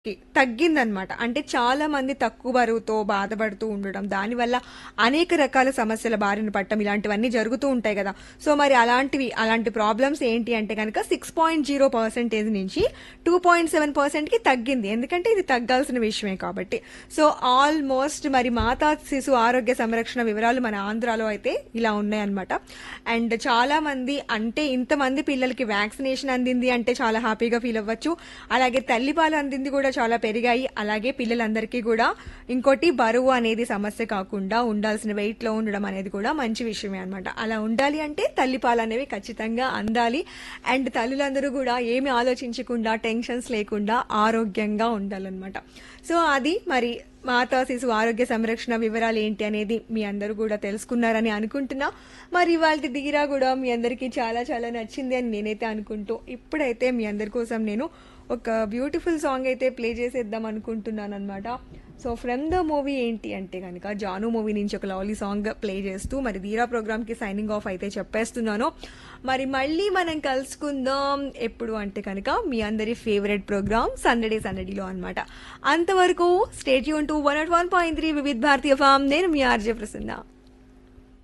కి తగ్గిందనమాట అంటే చాలా మంది తక్కువ బరువుతో బాధపడుతూ ఉండడం దానివల్ల అనేక రకాల సమస్యల బారిన పట్టడం ఇలాంటివన్నీ జరుగుతూ ఉంటాయి కదా సో మరి అలాంటివి అలాంటి ప్రాబ్లమ్స్ ఏంటి అంటే కనుక సిక్స్ పాయింట్ జీరో పర్సెంటేజ్ నుంచి టూ పాయింట్ సెవెన్ పర్సెంట్కి తగ్గింది ఎందుకంటే ఇది తగ్గాల్సిన విషయమే కాబట్టి సో ఆల్మోస్ట్ మరి మాతా శిశు ఆరోగ్య సంరక్షణ వివరాలు మన ఆంధ్రాలో అయితే ఇలా ఉన్నాయన్నమాట అండ్ చాలా మంది అంటే ఇంతమంది పిల్లలకి వ్యాక్సినేషన్ అందింది అంటే చాలా హ్యాపీగా ఫీల్ అవ్వచ్చు అలాగే తల్లిపాలు అందింది కూడా చాలా పెరిగాయి అలాగే పిల్లలందరికీ కూడా ఇంకోటి బరువు అనేది సమస్య కాకుండా ఉండాల్సిన వెయిట్ లో ఉండడం అనేది కూడా మంచి విషయమే అనమాట అలా ఉండాలి అంటే తల్లిపాలు అనేవి ఖచ్చితంగా అందాలి అండ్ తల్లులందరూ కూడా ఏమి ఆలోచించకుండా టెన్షన్స్ లేకుండా ఆరోగ్యంగా ఉండాలన్నమాట సో అది మరి మాతా శిశు ఆరోగ్య సంరక్షణ వివరాలు ఏంటి అనేది మీ అందరూ కూడా తెలుసుకున్నారని అనుకుంటున్నా మరి వాళ్ళ దిగిరా కూడా మీ అందరికీ చాలా చాలా నచ్చింది అని నేనైతే అనుకుంటూ ఇప్పుడైతే మీ అందరి కోసం నేను ఒక బ్యూటిఫుల్ సాంగ్ అయితే ప్లే చేసేద్దాం అనుకుంటున్నాను అనమాట సో ఫ్రమ్ ద మూవీ ఏంటి అంటే కనుక జాను మూవీ నుంచి ఒక లవ్లీ సాంగ్ ప్లే చేస్తూ మరి ధీరా ప్రోగ్రామ్కి సైనింగ్ ఆఫ్ అయితే చెప్పేస్తున్నాను మరి మళ్ళీ మనం కలుసుకుందాం ఎప్పుడు అంటే కనుక మీ అందరి ఫేవరెట్ ప్రోగ్రామ్ సందడే సందడిలో అనమాట అంతవరకు స్టేట్ యూన్ to one o one point three Vividh Bharati FM నేను మీ ఆర్జే ప్రసన్న